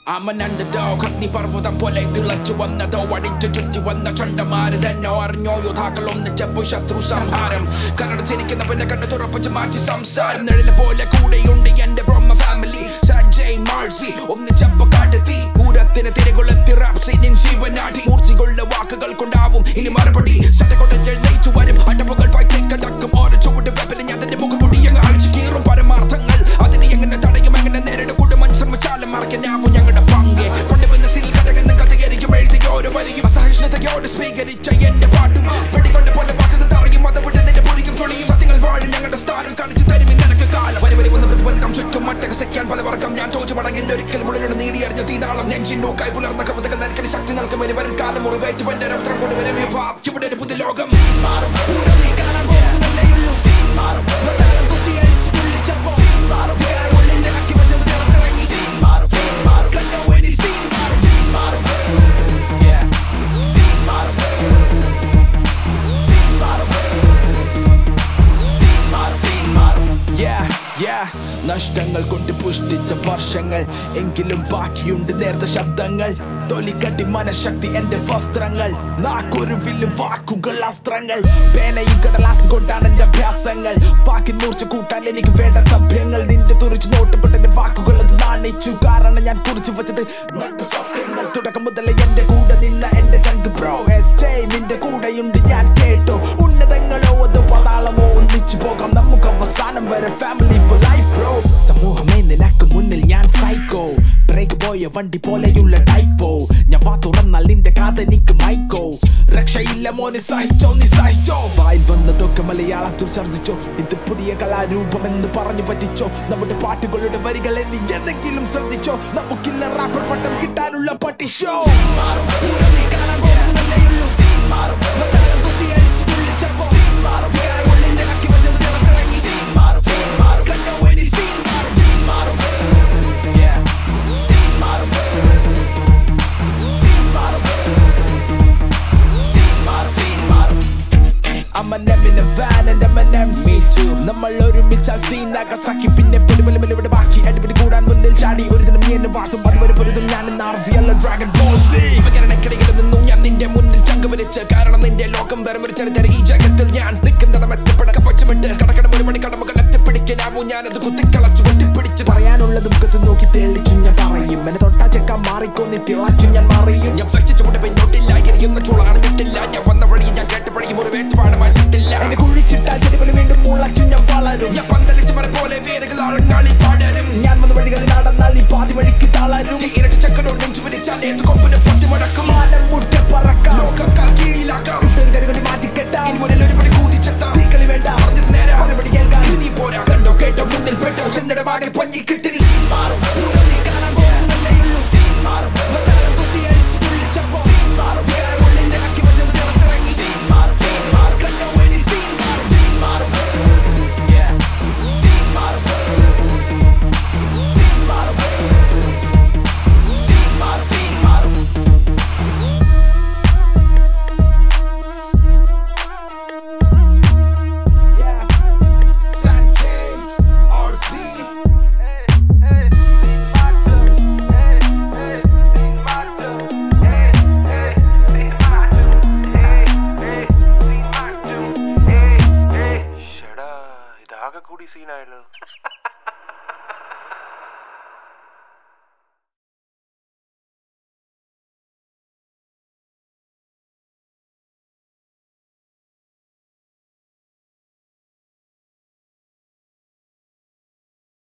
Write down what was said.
I'm an underdog അഗ്നിപർവ്വതം പോലെ തിളച്ചു വന്നതോ അടിച്ചു ചുറ്റി വന്ന ചണ്ടമാര് തന്നെ അറിഞ്ഞോ യോദ്ധാക്കൾ ഒന്നിച്ചപ്പോ ശത്രു സംഹാരം കല്ലടച്ചിരിക്കുന്ന പിന്നെ കണ്ണു തുറപ്പിച്ച് മാറ്റി സംസാരം നിഴല് പോലെ കൂടെയുണ്ട് എന്റെ ബ്രഹ്മ ഫാമിലി സഞ്ജയ് മാർസി ഒന്നിച്ചപ്പോ കാട്ടുതീ പൂരത്തിന് തിരകുളത്തി റാപ്സി നിൻ ജീവനാടി മൂർച്ചകളുടെ വാക്കുകൾ കൊണ്ടാവും ഇനി മറുപടി സട്ടകൊണ്ടെഴുന്നേറ്റു വരും അടവുകൾ കടക്കും ഓരോ ചുവട് വെപ്പിൽ ഞാൻ തന്റെ മുഖമുടി അങ്ങ് അഴിച്ചു കീറും പരമാർത്ഥങ്ങൾ അതിനെ എങ്ങനെ തടയും എങ്ങനെ നേരിടും കുടുംബം ശ്രമിച്ചാലും മറക്കാനാവും ഞങ്ങളുടെ പങ്ക് കൊണ്ടുവന്ന സിൽ കടകുന്ന കഥകരിക്കും എഴുതിയ ഓരോ വരിയും അസഹിഷ്ണുതയോട് സ്വീകരിച്ച എന്റെ പാട്ടും വെടികൊണ്ട് പല വാക്കുകൾ തറയും അത് വിട്ട് നിന്റെ പൊടിയും ചൊളിയും സത്യങ്ങൾ വാഴും ഞങ്ങളുടെ സ്ഥാനം കാണിച്ചു തരും നിനക്ക് കാലം വരി വരി വന്ന പ്രതിബന്ധം ചുറ്റും മട്ടകസിക്കാൻ പല വർക്കം ഞാൻ തോച്ചു മടങ്ങിൽ ഒരിക്കലും ഉള്ളിലൂടെ നീടിയറിഞ്ഞ തീനാളം നെഞ്ചിൻ നോക്കായി പുലർന്ന കവിതകൾ നിനക്കന് ശക്തി നൽകും ഇനി വരും കാലം മുറിവേറ്റ് എന്റെ രൗദ്രം കൊണ്ടുവരും ഈ പാപ് ഇവിടെ ഒരു പുതിയ ലോകം മാറും പൂരം നീ കാണാൻ പോകുന്നതല്ലേ ഉള്ളൂ മാറും മറ്റാരും കുത്തിയടിച്ച് തുള്ളിച്ചപ്പോ മാറും വേറെ ഉള്ളിൽ ഇറക്കി വെച്ചത് നിറത്തിറങ്ങി മാറും മാറും കണ്ടോ ഇനി സീൻ മാറും മാറും Yeah. മാറും Yeah, yeah. നഷ്ടങ്ങൾ കൊണ്ട് പുഷ്ടിച്ച വർഷങ്ങൾ എങ്കിലും ബാക്കിയുണ്ട് നേർത്ത ശബ്ദങ്ങൾ തൊലിക്കട്ടി മനഃശക്തി എന്റെ വസ്ത്രങ്ങൾ നാക്കൊരു വില്ലും വാക്കുകൾ അസ്ത്രങ്ങൾ പേനയും കടലാസ് കൊണ്ടാണ് എന്റെ അഭ്യാസങ്ങൾ വാക്കിൻ മൂർച്ച കൂട്ടാൻ എനിക്ക് വേണ്ട സഭ്യങ്ങൾ നിന്റെ തുറിച്ച് നോട്ടപ്പെട്ട എന്റെ വാക്കുകൾ അത് നാണിച്ചു കാരണം ഞാൻ കുറിച്ചു വെച്ചത് നല്ല സത്യങ്ങൾ തുടക്കം മുതൽ എന്റെ കൂടെ നിന്ന എന്റെ ചങ്ക് ബ്രോ എസ് നിന്റെ കൂടെയുണ്ട് ഞാൻ കേട്ടോ ഉന്നതങ്ങളോ അത് പതാളമോ ഒന്നിച്ചു പോകാം നമുക്ക് അവസാനം വരെ ഫാമിലി ഫോർ ലൈഫ് ബ്രോ സമൂഹമേ നിനക്ക് മുന്നിൽ ഞാൻ സൈക്കോ ബ്രേക്ക് പോയ വണ്ടി പോലെയുള്ള ടൈപ്പോ ഞാൻ വാ തുറന്നാൽ നിന്റെ കാതെനിക്ക് മൈക്കോ രക്ഷയില്ല മോനെ സഹിച്ചോ നീ സഹിച്ചോ വായിൽ വന്നതൊക്കെ മലയാളത്തിൽ ഛർദിച്ചോ ഇത് പുതിയ കലാരൂപം എന്ന് പറഞ്ഞു പറ്റിച്ചോ നമ്മുടെ പാട്ടുകളുടെ വരികളെ നീ എന്തെങ്കിലും ശ്രദ്ധിച്ചോ നമുക്കില്ല റാപ്പർ പട്ടം കിട്ടാനുള്ള പട്ടി show I'm an M in a van and I'm an MC നമ്മൾ ഒരുമിച്ചാൽ സീൻ നഗസാക്കി പിന്നെ പെരുബലം ഇവിടെ ബാക്കി അടിപിടി കൂടാൻ മുന്നിൽ ചാടി ഒരു ദിനം നീ എന്നെ വാഴ്ത്തും അതുവരെ പൊരുതും ഞാൻ നാർസി അല്ല ഡ്രാഗൺ ബോൾ സി ഇവകരണക്കിടയിൽ നിന്നും ഞാൻ നിന്റെ മുന്നിൽ ചങ്ക വലിച്ച് കാരണം നിന്റെ ലോകം വെറും ഒരു ചരിത്ര ഈ ജഗത്തിൽ ഞാൻ നിൽക്കുന്നിടം എത്തിപ്പെടക്ക പച്ചമിട്ട് കടക്കണം ഒരു മണി കടമകൾ എത്തിപ്പിടിക്കാനാവും ഞാനത് കുത്തിക്കളച്ച് വെട്ടിപ്പിടിച്ച് പറയാനുള്ളത് മുഖത്ത് നോക്കി തെളിച്ചു ഞാൻ പറയും എന്നെ തൊട്ടാ ചെക്കാൻ മാറിക്കോ നീ തിളച്ചു ഞാൻ മറിയും ഞാൻ വെച്ചു മുട്ട പിന്നോട്ടില്ല എരിയുന്ന ചൂളാണ് ഞെട്ടില്ല ഞാൻ വന്ന വഴി ഞാൻ കേട്ട പഴയും ഒരു വേറ്റുപാട് മഞ്ഞിട്ടില്ല എന്നെ കുഴിച്ചിട്ടാൽ ചെടികൾ വീണ്ടും മുളച്ചു ഞാൻ വളരും ഞാൻ പന്തലിച്ച് മര പോലെ വേരുകൾ ആഴങ്ങാളി പാടരും ഞാൻ വന്ന വഴികളിൽ നടന്നാൽ നീ പാതി വഴിക്ക് തളരും ഈ ഇരട്ടി ചക്കനോട് നെഞ്ചു പിടിച്ചാൽ ഏത് കൊപ്പിന് പൊട്ടി മുടക്കും മാനം മുട്ട പറക്കാം ലോകം കാൽ കീഴിലാക്കാം ഒരു കരുകടി മാറ്റിക്കെട്ടാം ഇനി മുന്നിൽ ഒരു പടി കൂതിച്ചെത്താം തീക്കളി വേണ്ട പറഞ്ഞത് നേരം മറുപടി കേൾക്കാൻ നീ പോരാ കണ്ടോ കേട്ടോ മുന്നിൽ പെട്ടോ ചെന്നിടമാകെ പഞ്ഞി കിട്ടി മാറും പൂരം നീ കാണാൻ പോകുന്നതല്ലേ ഉള്ളൂ മാറും മറ്റാരും കുത്തിയടിച്ച് തുള്ളിച്ചപ്പോ മാറും വേറെ ഉള്ളിൽ ഇറക്കി വെച്ചത് നിറത്തിറങ്ങി മാറും മാറും കണ്ടോ ഇനി സീൻ മാറും Yeah. മാറും മാറും മാറും Yeah. Sanchez, RC. ഷടാ ഇതാകെ കൂടി സീനായല്ലോ